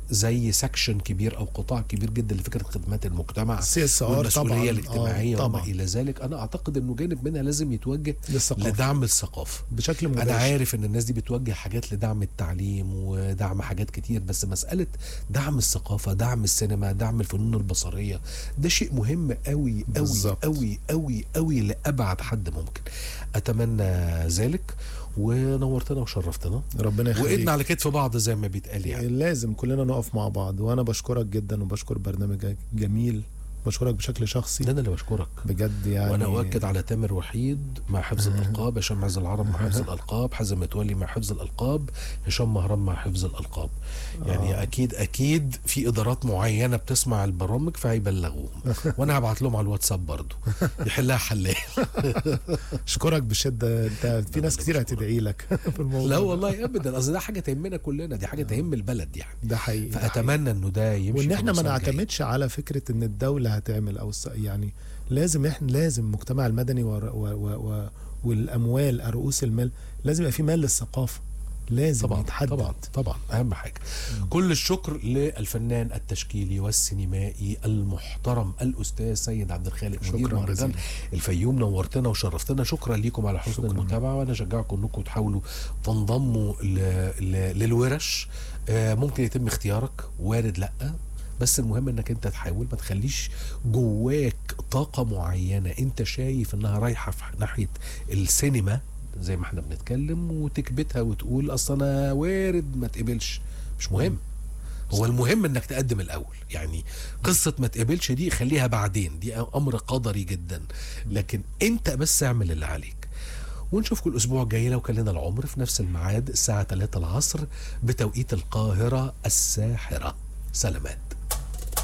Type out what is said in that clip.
زي سكشن كبير او قطاع كبير جدا لفكره خدمات المجتمع سي اس ار والمسؤوليه طبعا الاجتماعيه آه، وما طبعا الى ذلك انا اعتقد انه جانب منها لازم يتوجه للثقافه لدعم الثقافه بشكل مباشر انا عارف ان الناس دي بتوجه حاجات لدعم التعليم ودعم حاجات كتير بس مساله دعم الثقافه دعم السينما دعم الفنون البصريه ده شيء مهم قوي قوي بالظبط. قوي قوي قوي لابعد حد ممكن اتمنى ذلك ونورتنا وشرفتنا ربنا يخليك وايدنا على كتف بعض زي ما بيتقال يعني لازم كلنا نقف مع بعض وانا بشكرك جدا وبشكر برنامجك جميل بشكرك بشكل شخصي انا اللي بشكرك بجد يعني وانا اؤكد على تامر وحيد مع حفظ الالقاب هشام عز العرب مع حفظ الالقاب حازم متولي مع حفظ الالقاب هشام مهران مع حفظ الالقاب يعني آه. اكيد اكيد في ادارات معينه بتسمع البرامج فهيبلغوهم وانا هبعت لهم على الواتساب برضو يحلها حلال اشكرك بشده انت في ناس اللي كتير بشكرك. هتدعي لك في الموضوع لا ده. والله ابدا اصل ده حاجه تهمنا كلنا دي حاجه تهم البلد يعني ده حقيقي ده حقيقي. فاتمنى انه ده يمشي وان في احنا ما مسار جيد. نعتمدش على فكره ان الدوله هتعمل او الس- يعني لازم احنا لازم المجتمع المدني و و و و والاموال رؤوس المال لازم يبقى في مال للثقافه لازم طبعا يتحدد طبعا طبعا اهم حاجه كل الشكر للفنان التشكيلي والسينمائي المحترم الاستاذ سيد عبد الخالق مدير شكرا مهرجان جزيلا الفيوم نورتنا وشرفتنا شكرا ليكم على حسن شكراً. المتابعه وانا اشجعكم انكم تحاولوا تنضموا ل... ل... للورش آه، ممكن يتم اختيارك وارد لا بس المهم انك انت تحاول ما تخليش جواك طاقه معينه انت شايف انها رايحه في ناحيه السينما زي ما احنا بنتكلم وتكبتها وتقول اصل انا وارد ما تقبلش مش مهم هو المهم انك تقدم الاول يعني قصه ما تقبلش دي خليها بعدين دي امر قدري جدا لكن انت بس اعمل اللي عليك ونشوفكم الاسبوع الجاي لو كان لنا العمر في نفس الميعاد الساعه 3 العصر بتوقيت القاهره الساحره سلامات